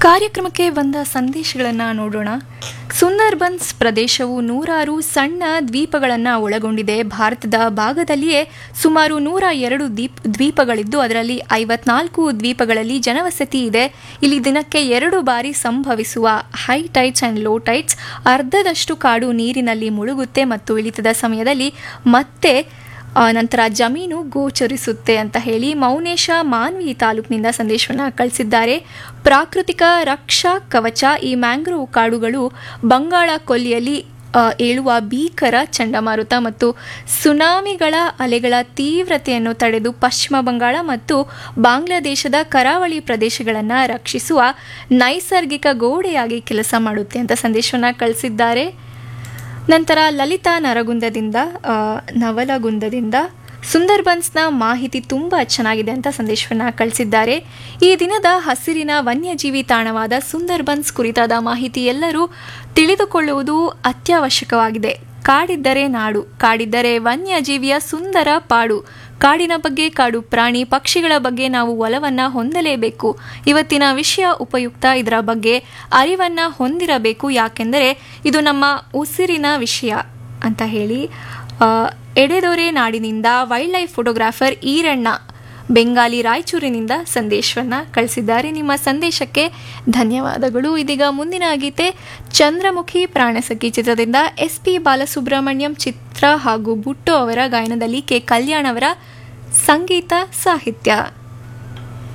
ಕಾರ್ಯಕ್ರಮಕ್ಕೆ ಬಂದ ಸಂದೇಶಗಳನ್ನು ನೋಡೋಣ ಸುಂದರ್ಬನ್ಸ್ ಪ್ರದೇಶವು ನೂರಾರು ಸಣ್ಣ ದ್ವೀಪಗಳನ್ನು ಒಳಗೊಂಡಿದೆ ಭಾರತದ ಭಾಗದಲ್ಲಿಯೇ ಸುಮಾರು ನೂರ ಎರಡು ದ್ವೀಪ್ ದ್ವೀಪಗಳಿದ್ದು ಅದರಲ್ಲಿ ಐವತ್ನಾಲ್ಕು ದ್ವೀಪಗಳಲ್ಲಿ ಜನವಸತಿ ಇದೆ ಇಲ್ಲಿ ದಿನಕ್ಕೆ ಎರಡು ಬಾರಿ ಸಂಭವಿಸುವ high tides and low tides ಅರ್ಧದಷ್ಟು ಕಾಡು ನೀರಿನಲ್ಲಿ ಮುಳುಗುತ್ತೆ ಮತ್ತು ಇಳಿತದ ಸಮಯದಲ್ಲಿ ಮತ್ತೆ ಆ, ನಂತರ ಜಮೀನು ಗೋಚರಿಸುತ್ತೆ ಅಂತ ಹೇಳಿ ಮೌನೇಶ ಮಾನ್ವಿ ತಾಲೂಕಿನಿಂದ ಸಂದೇಶವನ್ನು ಕಳಿಸಿದ್ದಾರೆ ಪ್ರಾಕೃತಿಕ ರಕ್ಷಾ ಕವಚ ಈ ಮ್ಯಾಂಗ್ರೋವ್ ಕಾಡುಗಳು ಬಂಗಾಳ ಕೊಲ್ಲಿಯಲ್ಲಿ ಆ, ಏಳುವ ಭೀಕರ ಚಂಡಮಾರುತ ಮತ್ತು ಸುನಾಮಿಗಳ ಅಲೆಗಳ ತೀವ್ರತೆಯನ್ನು ತಡೆದು ಪಶ್ಚಿಮ ಬಂಗಾಳ ಮತ್ತು ಬಾಂಗ್ಲಾದೇಶದ ಕರಾವಳಿ ಪ್ರದೇಶಗಳನ್ನು ರಕ್ಷಿಸುವ ನೈಸರ್ಗಿಕ ಗೋಡೆಯಾಗಿ ಕೆಲಸ ಮಾಡುತ್ತೆ ಅಂತ ಸಂದೇಶವನ್ನು ಕಳಿಸಿದ್ದಾರೆ ನಂತರ ಲಲಿತಾ ನರಗುಂದದಿಂದ ಆ, ನವಲಗುಂದದಿಂದ ಸುಂದರ್ಬನ್ಸ್ನ ಮಾಹಿತಿ ತುಂಬ ಚೆನ್ನಾಗಿದೆ ಅಂತ ಸಂದೇಶವನ್ನು ಕಳಿಸಿದ್ದಾರೆ ಈ ದಿನದ ಹಸಿರಿನ ವನ್ಯಜೀವಿ ತಾಣವಾದ ಸುಂದರ್ಬನ್ಸ್ ಕುರಿತಾದ ಮಾಹಿತಿ ಎಲ್ಲರೂ ತಿಳಿದುಕೊಳ್ಳುವುದು ಅತ್ಯವಶ್ಯಕವಾಗಿದೆ ಕಾಡಿದ್ದರೆ ನಾಡು ಕಾಡಿದ್ದರೆ ವನ್ಯಜೀವಿಯ ಸುಂದರ ಪಾಡು ಕಾಡಿನ ಬಗ್ಗೆ ಕಾಡು ಪ್ರಾಣಿ ಪಕ್ಷಿಗಳ ಬಗ್ಗೆ ನಾವು ಒಲವನ್ನ ಹೊಂದಲೇಬೇಕು ಇವತ್ತಿನ ವಿಷಯ ಉಪಯುಕ್ತ ಇದರ ಬಗ್ಗೆ ಅರಿವನ್ನ ಹೊಂದಿರಬೇಕು ಯಾಕೆಂದರೆ ಇದು ನಮ್ಮ ಉಸಿರಿನ ವಿಷಯ ಅಂತ ಹೇಳಿ ಆ, ಎಡೆದೊರೆ ನಾಡಿನಿಂದ wildlife photographer Iranna Bengali ರಾಯಚೂರಿನಿಂದ ಸಂದೇಶವನ್ನ ಕಳಿಸಿದ್ದಾರೆ ನಿಮ್ಮ ಸಂದೇಶಕ್ಕೆ ಧನ್ಯವಾದಗಳು ಇದೀಗ ಮುಂದಿನ ಗೀತೆ ಚಂದ್ರಮುಖಿ ಪ್ರಾಣಸಖಿ ಚಿತ್ರದಿಂದ ಎಸ್ ಪಿ ಬಾಲಸುಬ್ರಹ್ಮಣ್ಯಂ ಚಿತ್ರ ಹಾಗೂ ಬುಟ್ಟು ಅವರ ಗಾಯನದಲ್ಲಿ ಕೆ ಕಲ್ಯಾಣ್ ಅವರ ಸಂಗೀತ ಸಾಹಿತ್ಯ